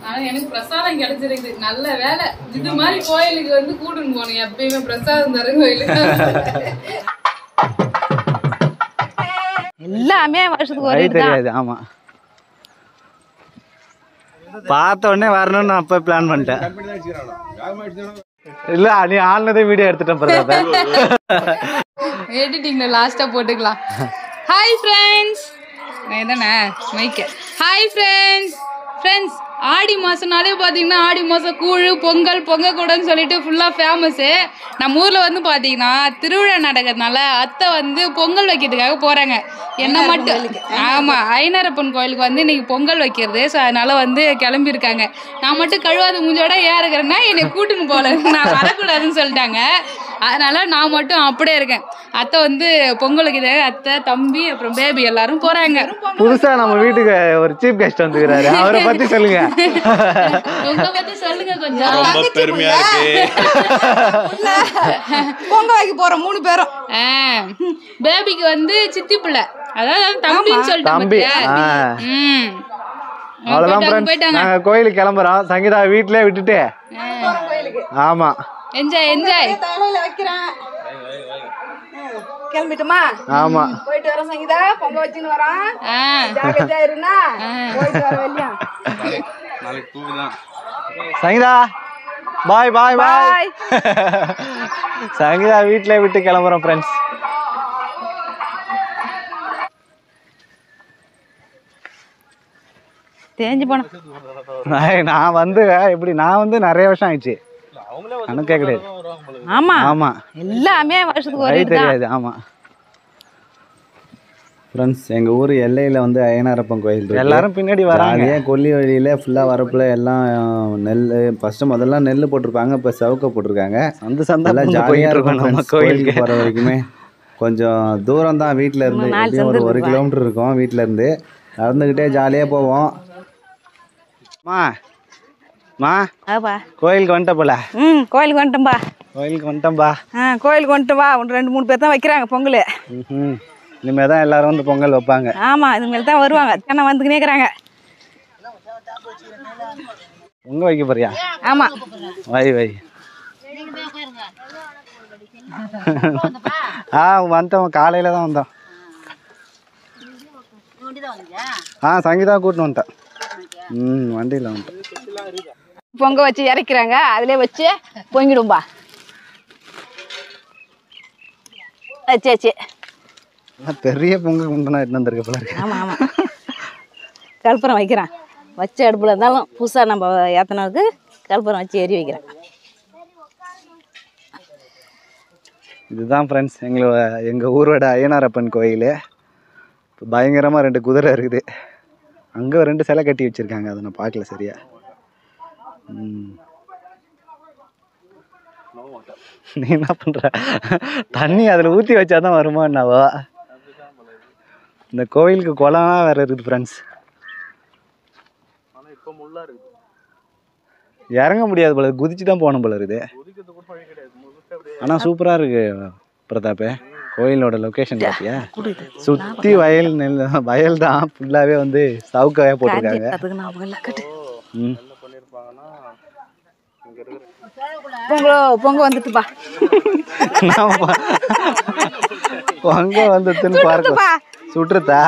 ஆனா எனக்கு பிரசாதம் கிடைச்சிருக்குது நல்ல வேலை இது மாதிரி கோயிலுக்கு வந்து கூட்டின்னு போனேன் எப்பயுமே பிரசாதம் தர கோயிலுக்கு எல்லாமே வருஷத்துக்கு ஒரு வழி இதுதான் தெரியாது ஆமா பார்த்த உடனே வரணும்னு நான் அப்ப பிளான் பண்ணிட்டேன் இல்ல நீ ஆள்னதே வீடியோ எடுத்துட்டேன் பிரதாப் எடிட்டிங்ல லாஸ்டா போட்டுக்கலாம் ஹாய் ஃப்ரெண்ட்ஸ் நான் தானே மைக்க ஹாய் ஃப்ரெண்ட்ஸ் ஃப்ரெண்ட்ஸ் ஆடி மாதம்னாலே பார்த்தீங்கன்னா ஆடி மாதம் கூழ் பொங்கல் பொங்கக்கூடன்னு சொல்லிட்டு ஃபுல்லாக ஃபேமஸ்ஸு நம்ம ஊரில் வந்து பார்த்தீங்கன்னா திருவிழா நடக்கிறதுனால அத்தை வந்து பொங்கல் வைக்கிறதுக்காக போகிறாங்க என்ன மட்டும் ஆமாம் ஐனரப்பன் கோயிலுக்கு வந்து இன்னைக்கு பொங்கல் வைக்கிறது ஸோ அதனால வந்து கிளம்பியிருக்காங்க நான் மட்டும் கழுவாத மூஞ்சோட ஏன் இருக்கிறேன்னா என்னை கூட்டின்னு போகல நான் வரக்கூடாதுன்னு சொல்லிட்டாங்க அதனால நான் மட்டும் அப்படியே இருக்கேன் அத்தை வந்து பொங்கல் வைக்கிறதுக்காக அத்தை தம்பி அப்புறம் பேபி எல்லாரும் போகிறாங்க புதுசா நம்ம வீட்டுக்கு ஒரு சீஃப் கெஸ்ட் வந்துக்கிறாரு அவரை பத்தி சொல்லுங்க உங்களை பற்றி சொல்லுங்க கொஞ்சம் ரொம்ப பெருமையா இருக்கு பொங்க வைக்க போறோம் மூணு பேரும் ஆ, பேபிக்கு வந்து சித்தி பிள்ளை அதாவது தம்பின்னு சொல்லிட்டு தம்பி பாத்தியா? ஆ ம் அவ்வளவுதான் போயிட்டாங்க, ஃப்ரெண்ட்ஸ் போயிட்டாங்க நாங்க கோயிலுக்கு கிளம்புறோம் சங்கீதா வீட்லயே விட்டுட்டு ஆமா என்ஜாய் என்ஜாய் தலையில வைக்கிறேன் கிளம்பிட்டுமா ஆமா போயிட்டு வரோம் சங்கீதா பொங்க வச்சுன்னு வரோம் ஆ ஜாக்கிரதையா இருனா போயிட்டு வர வெளியா நாளைக்கு தூக்குதான் சங்கீதா பாய் பாய் பாய் சங்கீதா வீட்லயே விட்டு கிளம்புறோம் ஃப்ரெண்ட்ஸ் தேஞ்சு போனோம் நான் வந்து எப்படி நான் வந்து நிறைய வருஷம் ஆயிடுச்சு கணக்கே கிடையாது ஆமா ஆமா எல்லாமே வருஷத்துக்கு ஒரு வழி இதுதான் தெரியாது ஆமா ஃப்ரெண்ட்ஸ் எங்கள் ஊர் எல்லையில் வந்து அய்யனாரப்பன் கோயில் இருக்கு. எல்லாரும் பின்னாடி வராங்க ஜாலியாக கொல்லி வழியில் ஃபுல்லாக வரப்புல எல்லாம் நெல் ஃபஸ்ட்டு முதல்ல நெல் போட்டிருப்பாங்க இப்போ சவுக்க போட்டிருக்காங்க அந்த சந்தா எல்லாம் பொங்க ஜாலியாக போயிட்டு இருக்கும் இருக்கோம் நம்ம friends. கோயிலுக்கு கோயிலுக்கு போகிற வரைக்குமே கொஞ்சம் தூரம் தான் வீட்டில் இருந்து இன்னும் நாலு எப்படியும் ஒரு சந்து ஒரு இருக்குப்பா. கிலோமீட்டர் இருக்கும் வீட்டில் இருந்து நடந்துக்கிட்டே ஜாலியாக போவோம் மா மா ஆப்பா கோயிலுக்கு வந்துட்ட போல ம் கோயிலுக்கு வந்துட்டோம்பா கோயிலுக்கு வந்துட்டோம்பா ஆ கோயிலுக்கு வந்துட்டு வா ஒன்று ரெண்டு மூணு பேர் தான் வைக்கிறாங்க பொங்கல் ம் இனிமே தான் எல்லாரும் வந்து பொங்கல் வைப்பாங்க ஆமாம் இதுமாரி தான் வருவாங்க தானே வந்துக்கினே இருக்கிறாங்க பொங்க வைக்க போறியா ஆமாம் வை வை ஆ வந்தோம் காலையில தான் வந்தோம் ஆ சங்கீதா கூட்டின்னு வந்துட்டேன் ம் வண்டியில் வந்துட்டேன் பொங்க வச்சு இறக்கிறாங்க அதிலே வச்சு பொங்கிடும்பா வச்சாச்சு நான் பெரிய பொங்கல் கொண்டு எடுத்து வந்திருக்க போல இருக்கு ஆமாம் ஆமாம் கற்பூரம் வைக்கிறேன் வச்ச அடுப்பில் இருந்தாலும் புதுசாக நம்ம ஏத்தனவுக்கு கற்பூரம் வச்சு எரி வைக்கிறேன் இதுதான் ஃப்ரெண்ட்ஸ் எங்களோட எங்கள் ஊரோட ஐயனாரப்பன் கோயில் பயங்கரமாக ரெண்டு குதிரை இருக்குது அங்கே ரெண்டு சிலை கட்டி வச்சுருக்காங்க அதை நான் பார்க்கல சரியா ம். நீ என்ன பண்ணுற தண்ணி அதில் ஊற்றி வச்சா தான் வருமா என்னவோ இந்த கோயிலுக்கு குளம்லாம் வேறு இருக்குது ஃப்ரெண்ட்ஸ் இறங்க முடியாது போல குதிச்சு தான் போகணும் போல இருக்குது ஆனால் சூப்பராக இருக்கு பிரதாப்பே கோயிலோட லொக்கேஷன் பார்த்தியா சுற்றி வயல் நெல் வயல் தான் ஃபுல்லாகவே வந்து சவுக்காவே போட்டிருக்காங்க அதுக்கு நான் முதல்ல கட்டு ம் பொங்க பொங்க வந்துட்டுப்பா நாம அங்க வந்து தின்னு பார்க்க சுட்டுருதா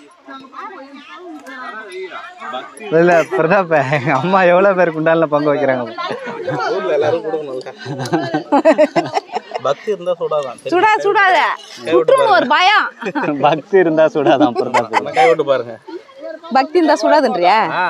இல்ல பிரதாப்ப எங்க அம்மா எவ்வளவு பேர் குண்டால பங்கு வைக்கிறாங்க ஊர்ல எல்லாரும் கொடுக்கணும்ல பக்தி இருந்தா சுடாதான் சுடா சுடாத சுட்டுருன்னு ஒரு பயம் பக்தி இருந்தா சுடாதான் பிரதாப் கை விட்டு பாருங்க பக்தி இருந்தா சுடாதுன்றியா ஆ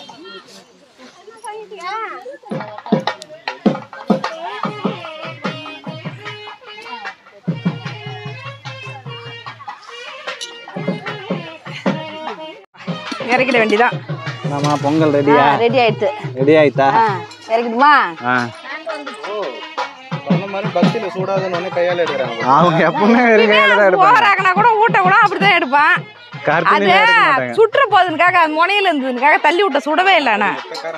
இறக்கிட வேண்டியதான் ஆமா பொங்கல் ரெடியா ரெடி ஆயிடுச்சு ரெடி ஆயிட்டா ஆ இறக்கிடுமா ஆ சொன்ன மாதிரி பக்தியில சூடாதுன்னு உடனே கையால எடுக்கிறாங்க அவங்க எப்பவுமே வெறும் கையால தான் எடுப்பாங்க ஓவராக்கனா கூட ஊட்ட கூட அப்படிதான் எடுப்பான் கருத்து அது எடுக்க மாட்டாங்க சுற்ற போதுனுக்காக அது முனையில இருந்ததுக்காக தள்ளி விட்ட சுடவே இல்லை ஆனா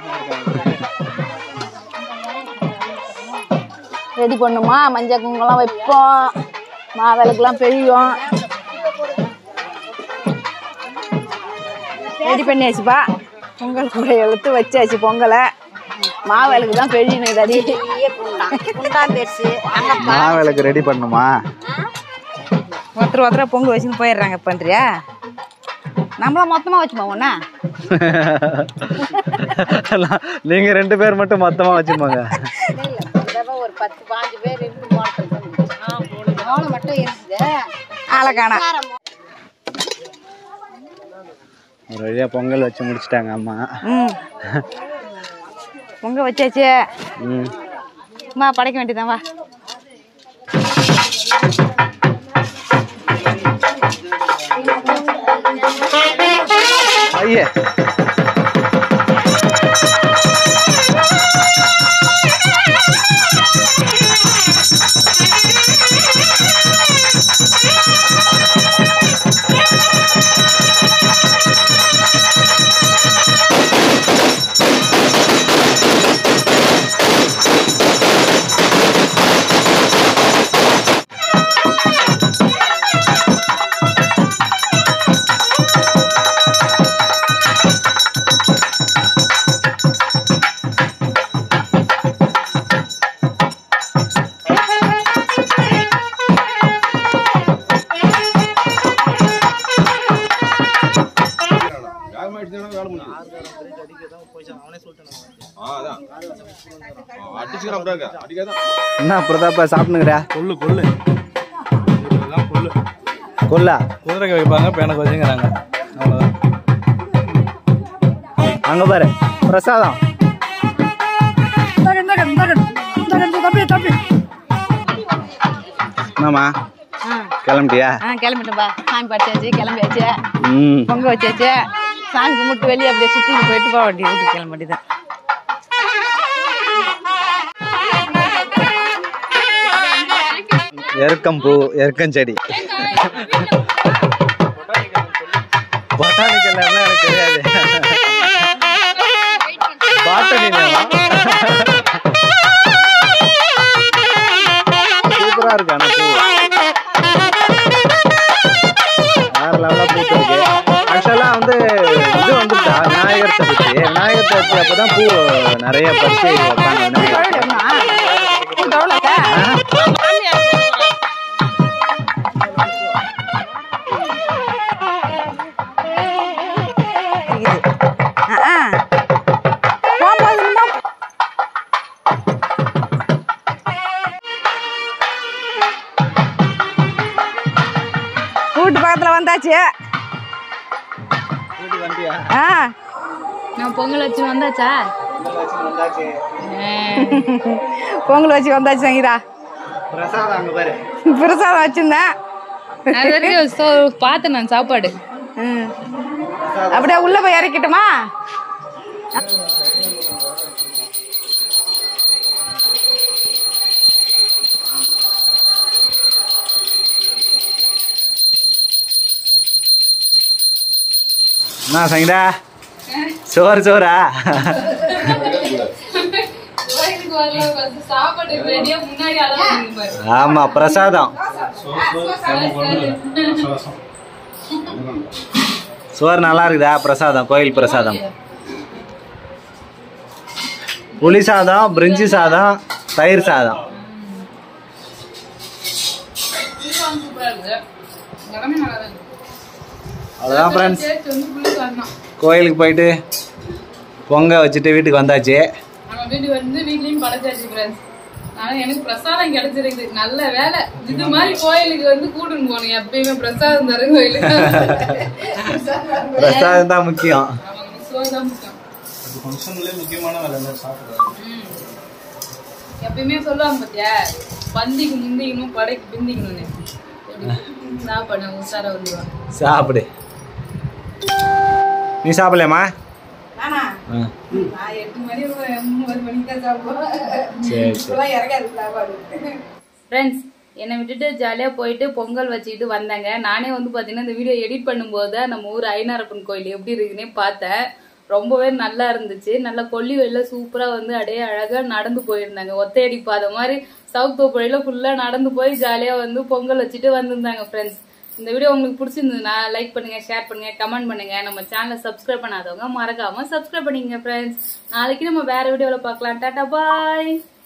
ரெடி பண்ணுமா மஞ்சள் குங்குமம்லாம் வைப்போம் மாவிளக்குலாம் பெய்யும் ரெடி பண்ணியாச்சுப்பா பொங்கல் கூட எடுத்து வச்சாச்சு பொங்கலை மாவிளக்கு தான் பெழியணும் தடி குண்டான் பெருசு அங்க மாவிளக்கு ரெடி பண்ணுமா ஒருத்தர் ஒருத்தர் பொங்கல் வச்சுன்னு போயிடுறாங்க பண்றியா நம்மளாம் மொத்தமாக வச்சுப்போம் ஒன்றா நீங்க ரெண்டு பேர் மட்டும் மொத்தமா வச்சுப்பாங்க ஒரு பத்து பாஞ்சு பேர் இருந்து மோட்டர் மோளம் மட்டும் இருக்குது ஆளை காணா ஒரு வழியா பொங்கல் வச்சு முடிச்சிட்டாங்க அம்மா ம் பொங்கல் வச்சாச்சு ம் வா படைக்க வேண்டியதான் வா ஐயே அடிச்சுக்கிறான் பிறகு அடிக்காதான் என்ன பிரதாப்பா சாப்பிட்டுக்கிறா கொள்ளு கொள்ளு இதுதான் கொள்ளு கொல்லா குதிரைக்கு வைப்பாங்க பேனுக்கு வச்சுங்கிறாங்க அவ்வளோதான் அங்க பாரு பிரசாதம் என்னம்மா ஆ கிளம்பிட்டியா ஆ கிளம்பிட்டோம்பா சாமி படிச்சாச்சு கிளம்பியாச்சு ம் பொங்க வச்சாச்சு சாமி கும்பிட்டு வெளியே அப்படியே சுற்றி போயிட்டு போக வேண்டிய வீட்டுக்கு கிளம்ப வேண்டியதான் எருக்கம்பூ எருக்கஞ்செடி பொட்டானிக்கல் எனக்கு தெரியாது பாட்டனி சூப்பரா இருக்கு ஆனா பூ வேற லெவலா பூத்து இருக்கு ஆக்சுவலா வந்து இது வந்துட்டா விநாயகர் சதுர்த்தி விநாயகர் சதுர்த்தி அப்பதான் பூ நிறைய பறிச்சு வைப்பாங்க விநாயகர் வீட்டு பக்கத்தில் வந்தாச்சு ஆ நான் பொங்கல் வச்சு வந்தாச்சா பொங்கல் வச்சு வந்தாச்சு சங்கீதா பிரசாதம் அங்க பாரு பிரசாதம் வச்சிருந்தேன் அது வரைக்கும் சோ- பார்த்தேன் நான் சாப்பாடு ம். அப்படியே உள்ள போய் இறக்கிட்டுமா என்ன சங்கீதா சோறு சோறா சாப்பாடு ரெடியா முன்னாடி அளவு பாரு ஆமா பிரசாதம் சோறு நல்லா இருக்குதா பிரசாதம் கோயில் பிரசாதம் புளி சாதம் பிரிஞ்சி சாதம் தயிர் சாதம் சூப்பரா இருக்கு எல்லாமே நல்லா தான் இருக்கு அவ்வளோதான் ஃப்ரெண்ட்ஸ் டேஸ்ட் வந்து புளி வரணும் கோயிலுக்கு போயிட்டு பொங்க வச்சுட்டு வீட்டுக்கு வந்தாச்சு நம்ம வீட்டுக்கு வந்து வீட்லயும் படைச்சாச்சு ஃப்ரெண்ட்ஸ் ஆனா எனக்கு பிரசாதம் கிடைச்சிருக்கு நல்ல வேலை இது மாதிரி கோயிலுக்கு வந்து கூட்டின்னு போகணும் எப்பயுமே பிரசாதம் தர கோயிலுக்கு பிரசாதம் தான் முக்கியம் நமக்கு சோறுதான் முக்கியம் ஃபங்க்ஷன்லேயே முக்கியமான வேலை என்ன சாப்பிட்றது ம். எப்பயுமே சொல்லுவாங்க பாத்தியா பந்திக்கு முந்திக்கணும் படைக்கு பிந்திக்கணும்னு எப்படி? சாப்பாடு உஷாரா வந்துருவாங்க சாப்பிடு நீ சாப்பிடலையாம்மா நானா ஆ நான் எட்டு மணி ஒன்பது மணிக்கு தான் சாப்பிடுவேன் சரி சரி இப்பெல்லாம் இறக்காது சாப்பாடு ஃப்ரெண்ட்ஸ் என்னை விட்டுட்டு ஜாலியாக போயிட்டு பொங்கல் வச்சுக்கிட்டு வந்தாங்க நானே வந்து பார்த்தீங்கன்னா இந்த வீடியோ எடிட் பண்ணும்போது தான் நம்ம ஊர் ஐநாரப்பன் கோயில் எப்படி இருக்குன்னே பார்த்தேன் ரொம்பவே நல்லா இருந்துச்சு நல்லா கொல்லி வெளில சூப்பராக வந்து அப்படியே அழகாக நடந்து போயிருந்தாங்க ஒத்தையடி பாதை மாதிரி சவுத் தோப்புழையில் ஃபுல்லாக நடந்து போய் ஜாலியாக வந்து பொங்கல் வச்சுட்டு வந்திருந்தாங்க ஃப்ரெண்ட்ஸ் இந்த வீடியோ உங்களுக்கு பிடிச்சிருந்ததுன்னா லைக் பண்ணுங்க ஷேர் பண்ணுங்க கமெண்ட் பண்ணுங்க நம்ம சேனலை சப்ஸ்கிரைப் பண்ணாதவங்க மறக்காம சப்ஸ்கிரைப் பண்ணிங்க ஃப்ரெண்ட்ஸ் நாளைக்கு நம்ம வேற வீடியோவில் பார்க்கலாம் டாட்டா பாய்